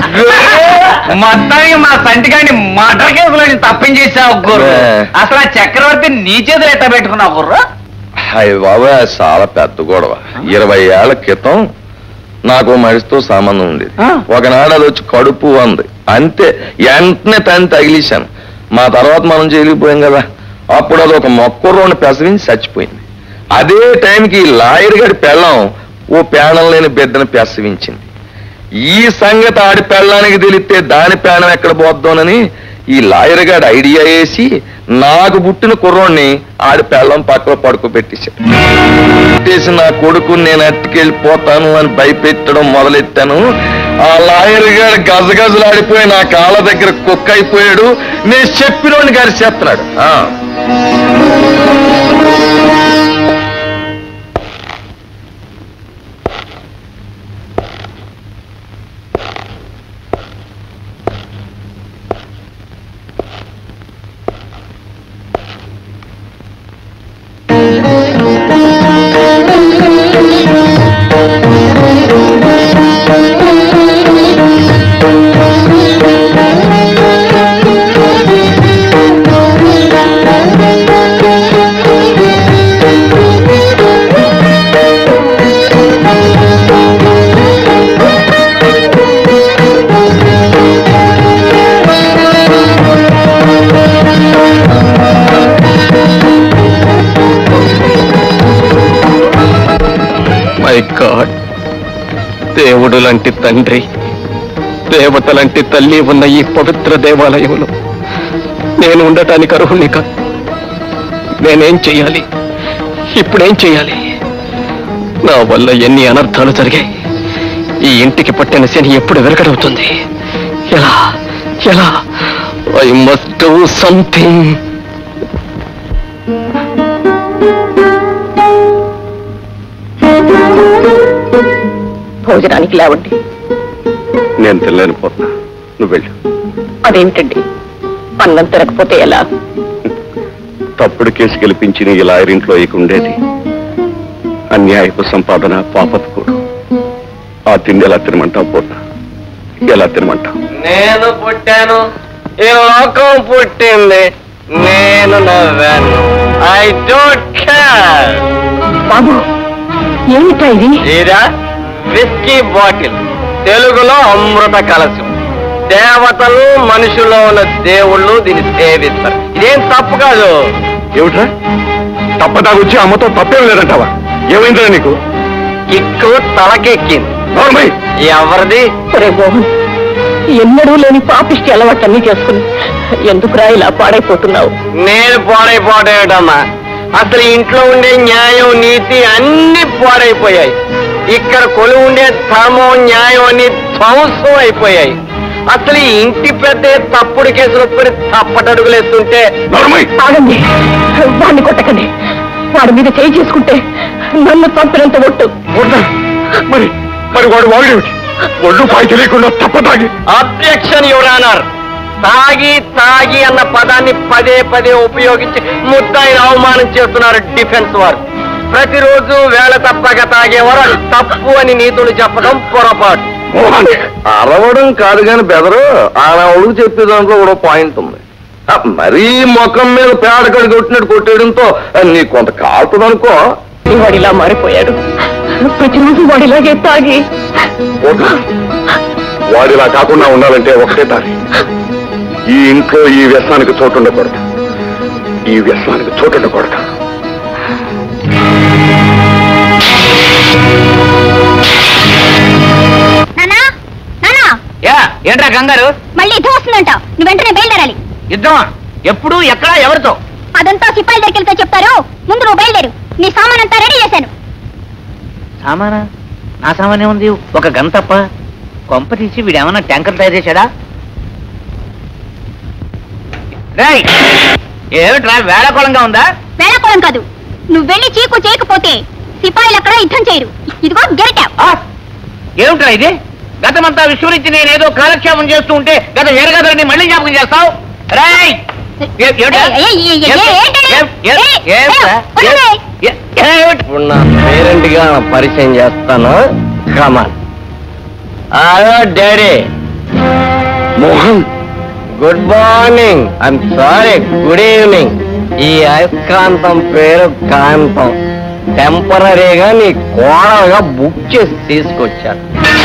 మొత్తానికి మా సంటిగాని మటర్ కేసులో తప్పించేసావు గుర్రు ఏ. అసలు ఆ చక్రవర్తి నీ చేతులు ఎట్ట పెట్టుకున్నావు గుర్రు అయ్య బాబా చాలా పెద్ద గొడవ ఇరవై ఏళ్ల క్రితం నాకు మనిషితో సంబంధం ఉండేది ఆ. ఒకనాడు అది వచ్చి కడుపు అంది అంతే వెంటనే తని తగిలేశాను మా తర్వాత మనం చేయలేకపోయాం కదా అప్పుడు అది ఒక మొక్కరోని పెసరించి చచ్చిపోయింది అదే టైంకి ఈ లాయర్ గడి పెళ్ళం ఓ పేణం లేని బిడ్డను పెసవించింది ఈ సంగతి ఆడి పెళ్ళానికి తెలిస్తే దాని పేణం ఎక్కడ పోద్దానని ఈ లాయర్ గారి ఐడియా వేసి నాకు పుట్టిన కుర్రోడిని ఆడి పెళ్ళం పక్కన పడుకోబెట్టేశాడు పెట్టేసి నా కొడుకు నేను అట్టుకెళ్ళిపోతాను అని భయపెట్టడం మొదలెట్టాను ఆ లాయర్ గారు గజగజలాడిపోయి నా కాళ్ళ దగ్గర కుక్క అయిపోయాడు నేను చెప్పినోడిని గారి చెప్తున్నాడు ఆ. మై గాడ్ దేవుడు లాంటి తండ్రి దేవత లాంటి తల్లి ఉన్న ఈ పవిత్ర దేవాలయంలో నేను ఉండటానికి అర్హుణ్ణి కాదు నేనేం చెయ్యాలి ఇప్పుడేం చెయ్యాలి నా వల్ల ఎన్ని అనర్థాలు జరిగాయి ఈ ఇంటికి పట్టిన శని ఎప్పుడు వెరకడవుతుంది ఎలా ఎలా ఐ మస్ట్ డూ సంథింగ్ భోజనానికి లేవండి నేను తినలేను పోతున్నా నువ్వు వెళ్ళు అదేమిటండి అన్నం తినకపోతే ఎలా తప్పుడు కేసు గెలిపించిన ఈ లాయరింట్లో ఇక ఉండేది అన్యాయపు సంపాదన పాపపు కూడు ఆ తిండి ఎలా తినమంటావు పోతా ఎలా తినమంటావు నేను పుట్టాను ఈ లోకం పుట్టింది నేను నవ్వాను ఐ డోంట్ కేర్ బాబు ఏమిటా ఇది ఇదా విస్కీ బాటిల్ తెలుగులో అమృత కలశం దేవతలు మనుషుల్లో ఉన్న దేవుళ్ళు దీన్ని సేవిస్తారు ఇదేం తప్పు కాదు ఏమిట్రా తప్పదాగొచ్చి అమ్మతో తప్పేం లేదంటావా ఏమైందిరా నీకు కిక్కు తలకెక్కింది నోర్మయ్ ఎవరిది ఒరే మోహన్ ఎన్నడూ లేని పాపిష్టి అలవాటన్నీ చేసుకుని ఎందుకురా ఇలా పాడైపోతున్నావు నేను పాడైపోయాడమ్మా అసలు ఇంట్లో ఉండే న్యాయం నీతి అన్ని పాడైపోయాయి ఇక్కడ కొలు ఉండే ధర్మం న్యాయం అన్ని ధ్వంసం అయిపోయాయి అసలు ఈ ఇంటి పెద్ద తప్పుడు కేసులు పడి తప్పటడుగులేస్తుంటే నోర్మయ్ ఆగండి వాడిని కొట్టకండి వాడి మీద చేయి చేసుకుంటే నన్ను చంపినంత ఒట్టు వద్దా? మరి మరి వాడు వాడేమిటి ఒళ్ళు పాయి తెలియకుండా తప్పదాగి అబ్జెక్షన్ యువరానర్ తాగి తాగి అన్న పదాన్ని పదే పదే ఉపయోగించి ముద్దాయిని అవమానం చేస్తున్నారు డిఫెన్స్ వారు ప్రతిరోజు వేళ తప్పక తాగేవారు అది తప్పు అని నీతులు చెప్పడం పొరపాటు మోహన్ అరవడం కాదు కాని బెదరు ఆడవాళ్ళకి చెప్పే దాంట్లో కూడా పాయింట్ ఉంది ఆ, మరీ ముఖం మీద పేడ కడి కొట్టినట్టు కొట్టేయడంతో ఆ, నీకు కొంత కాలుతుంది అనుకో వాడిలా మారిపోయాడు ప్రతిరోజు వాడిలాగే తాగి వద్దా? వాడిలా కాకుండా ఉండాలంటే ఒకటే దారి ఈ ఇంట్లో ఈ వ్యసనానికి చోటు ఉండకూడదు ఈ వ్యసనానికి చోటు ఉండకూడదు నానా నానా యా ఏంట్రా కంగారు మళ్ళీ యుద్ధం వస్తుందంట నువ్వు వెంటనే బయలుదేరాలి యుద్ధమా ఎప్పుడు ఎక్కడ ఎవరితో అదంతా సిపాయిల దగ్గరికి వెళ్తే చెప్తారు ముందు నువ్వు బయలుదేరు నీ సామాన్ అంతా రెడీ చేశాను సామానా నా సామాన్ ఉంది ఒక గన్ తప్ప కొంప తీసి వీడేమన్నా ట్యాంకర్ తయారు చేశాడా రేయ్ ఏమిట్రా వేళకోళంగా ఉందా వేళకోళం కాదు నువ్వు వెళ్ళి చీకు చేయకపోతే సిపాయిలు అక్కడ యుద్ధం చేయరు ఇదిగో గెరిటావ్ ఆ? ఏమిట్రా ఇది గతమంతా విస్మరించి నేనేదో కాలక్షేపం చేస్తూ ఉంటే గత ఎరగదని మళ్ళీ జ్ఞాపకం చేస్తావు రేయ్ ఏ- ఏమిట్రా? ఏయ్, ఏయ్, ఏయ్, ఏయ్, ఏం- ఏంటది? ఏం- ఏం- ఏయ్, ఏమిట్రా? ఏయ్, ఏ- ఉండవే. ఏ- ఏమిటి? ఇప్పుడు నా పేరెంట్ గా పరిచయం చేస్తాను come on hello daddy Mohan good morning I'm sorry good evening ఈ అయస్కాంతం పేరు కాంతం టెంపరీగా నీ కోడలుగా బుక్ చేసి తీసుకొచ్చాను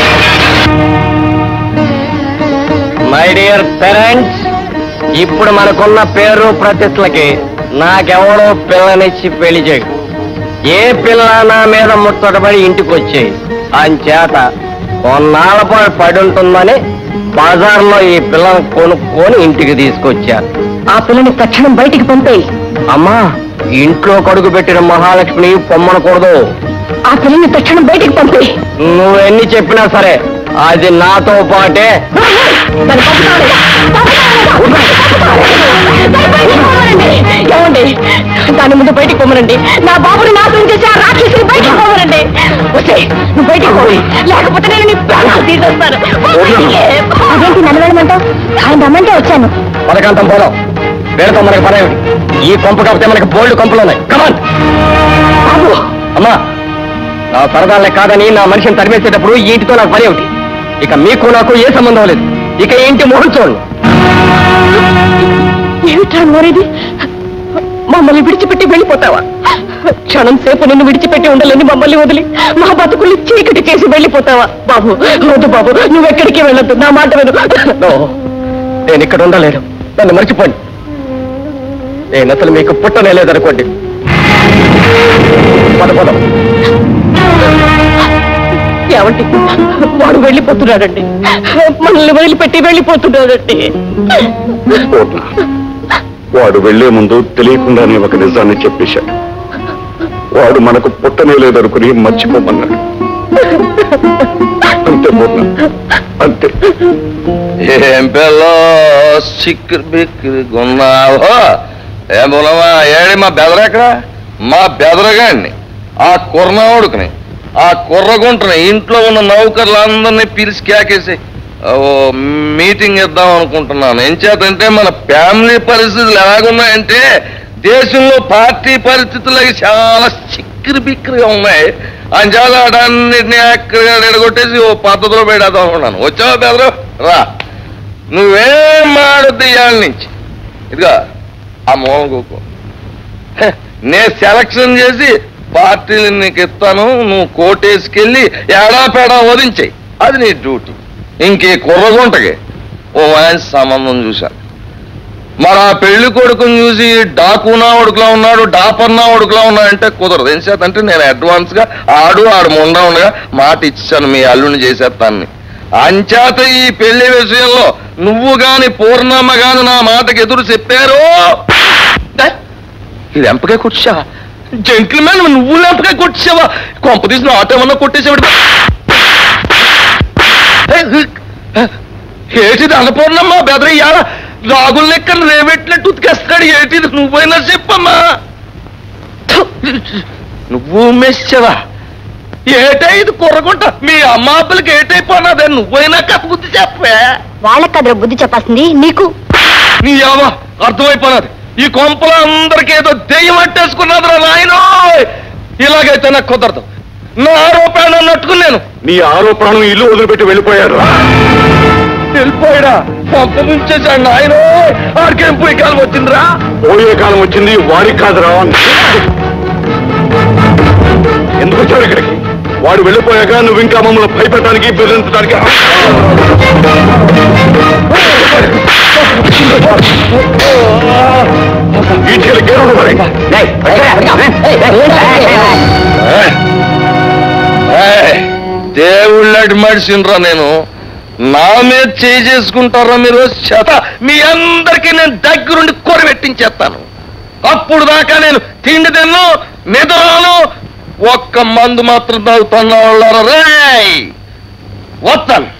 మై డియర్ పేరెంట్స్ ఇప్పుడు మనకున్న పేరు ప్రతిష్టలకి నాకెవడో పిల్లనిచ్చి పెళ్లి చేయడు ఏ పిల్ల నా మీద ముచ్చటపడి ఇంటికి వచ్చేయి అంచేత కొన్నాళ్ళ పాటు పడి ఉంటుందని బజార్లో ఈ పిల్లని కొనుక్కొని ఇంటికి తీసుకొచ్చారు ఆ పిల్లని తక్షణం బయటికి పంపేయి అమ్మా ఇంట్లో కడుగు పెట్టిన మహాలక్ష్మిని పొమ్మనకూడదు ఆ పిల్లని తక్షణం బయటికి పంపేయి నువ్వు ఎన్ని చెప్పినా సరే అది నాతో పాటే దాన్ని పంపుతావా? ఏమండి దాని ముందు బయటికి పోమనండి నా బాబుని నాశనం చేసి ఆ రాక్షసుని బయటికి పోమనండి వచ్చే నువ్వు బయటికి పోయి లేకపోతే నేను నీ ప్రాణాలు తీసేస్తాను అదేంటి నన్ను వెళ్ళమంటావు ఆయన రమ్మంటే వచ్చాను పదకాంతం పోదాం వేడతాం మనకి పని ఏమిటి? ఈ కొంప కాకపోతే మనకి బోల్డ్ కొంపలు ఉన్నాయి కమాన్ బాబు అమ్మా నా సరదాలే కాదని నా మనిషిని తరిమేసేటప్పుడు ఈ ఇంటితో నాకు పని ఏమిటి ఇక మీకు నాకు ఏ సంబంధం లేదు ఇక ఈ ఇంటి మొహం చూడండి ఏమిటా నోరేది మమ్మల్ని విడిచిపెట్టి వెళ్ళిపోతావా క్షణం సేపు నిన్ను విడిచిపెట్టి ఉండలేని మమ్మల్ని వదిలి మా బతుకుల్ని చీకటి చేసి వెళ్ళిపోతావా బాబు వద్దు బాబు నువ్వెక్కడికి వెళ్ళొద్దు నా మాట విను నో, నేను ఇక్కడ ఉండలేను నన్ను మర్చిపోండి నేను అసలు మీకు పుట్టనే లేదనుకోండి పద పదం ఏమండి వాడు వెళ్ళిపోతున్నాడండి మనల్ని వదిలిపెట్టి వెళ్ళిపోతున్నాడండి పూర్ణ వాడు వెళ్లే ముందు తెలియకుండానే ఒక నిజాన్ని చెప్పేశాడు వాడు మనకు పుట్టనే లేదనుకుని మర్చిపోమన్నాడు అంతే పూర్ణ అంతే ఏం పిల్లో చిక్కిరి బిక్కిరి గున్నావో ఏం బులమా ఏడి మా బెదరెక్కడ మా బెదరగాడిని ఆ కుర్రనవుడుకుని ఆ కుర్రగుంటని ఇంట్లో ఉన్న నౌకర్లందరినీ పిలిచి కేకేసి ఓ మీటింగ్ ఇద్దాం అనుకుంటున్నాను ఏం చేతంటే మన ఫ్యామిలీ పరిస్థితులు ఎలాగున్నాయంటే దేశంలో పార్టీ పరిస్థితులు అవి చాలా చిక్కిరి బిక్కిరిగా ఉన్నాయి అంచేత వాటన్నిటిని ఎక్కడ ఎడగొట్టేసి ఓ పద్ధతిలో పెడదాం అనుకున్నాను వచ్చావా బెదరు రా నువ్వేం మాడద్దు ఇవాళ నుంచి ఇదిగా ఆ మూల కూకో హె, నేను సెలక్షన్ చేసి పార్టీలు నీకు ఇస్తాను నువ్వు కోటేసుకెళ్ళి ఏడాపేడా వదించాయి అది నీ డ్యూటీ ఇంకే కుర్రగుంటకి ఓ మంచి సంబంధం చూశాను మరి ఆ పెళ్లి కొడుకుని చూసి డాకునా ఉడుకులా ఉన్నాడు డాపర్నా ఉడుకులా ఉన్నాడంటే కుదరదు ఏం చేతంటే నేను అడ్వాన్స్ గా ఆడు ఆడు ముండా ఉండగా మాట ఇచ్చాను మీ అల్లుని చేసేస్తాను అంచేత ఈ పెళ్లి విషయంలో నువ్వు గాని పూర్ణమ్మ గాని నా మాటకి ఎదురు చెప్పారు డే, ఇది ఎంపకే కొట్టావా జెంట్లమెన్ నువ్వు ఎంపకే కొట్టావా కొంప తీసిన ఆటో ఏమన్నా కొట్టేసేవాడు ఏటిది అన్నపూర్ణమ్మ బెదరయ్యాల రాగుల లెక్కలు రేబెట్టినట్టు ఉతికేస్తాడు ఏటిది నువ్వైనా చెప్పమ్మా థు, నువ్వు మెచ్చవా ఏటై ఇది కుర్రకుంట మీ అమ్మ అబ్బలకి ఏటైపోయినదే నువ్వైనా కథ బుద్ధి చెప్పే వాళ్ళకి కదరా బుద్ధి చెప్పాల్సింది నీకు నీ అవ్వ అర్థమైపోయినది ఈ కొంపలో అందరికి ఏదో దెయ్యం అట్టేసుకున్నదిరా నాయనో ఇలాగైతే నాకు కుదరదు నా ఆరోపణ నట్టుకున్నాను నీ ఆరోపణను ఇల్లు వదిలిపెట్టి వెళ్ళిపోయారు వెళ్ళిపోయాడా పంప ముంచేశాడు నాయనో ఆడికేం పోయి కాలం వచ్చిందిరా పోయే కాలం వచ్చింది వాడికి కాదురా ఎందుకు వచ్చావు ఇక్కడికి వాడు వెళ్ళిపోయాక నువ్వు ఇంకా మమ్మల్ని భయపెట్టడానికి బెదిరించడానికి ఇంటికి గేరు మరి ఏయ్, దేవుళ్ళటి మడిసినరా నేను నా మీద చేయి చేసుకుంటారా మీరు శత మీ అందరికీ నేను దగ్గరుండి కొర పెట్టించేస్తాను అప్పుడు దాకా నేను తిండి తిన్ను నిద్రను ఒక్క మందు మాత్రం తాగుతున్నా వాళ్ళారా రేయ్ వస్తాను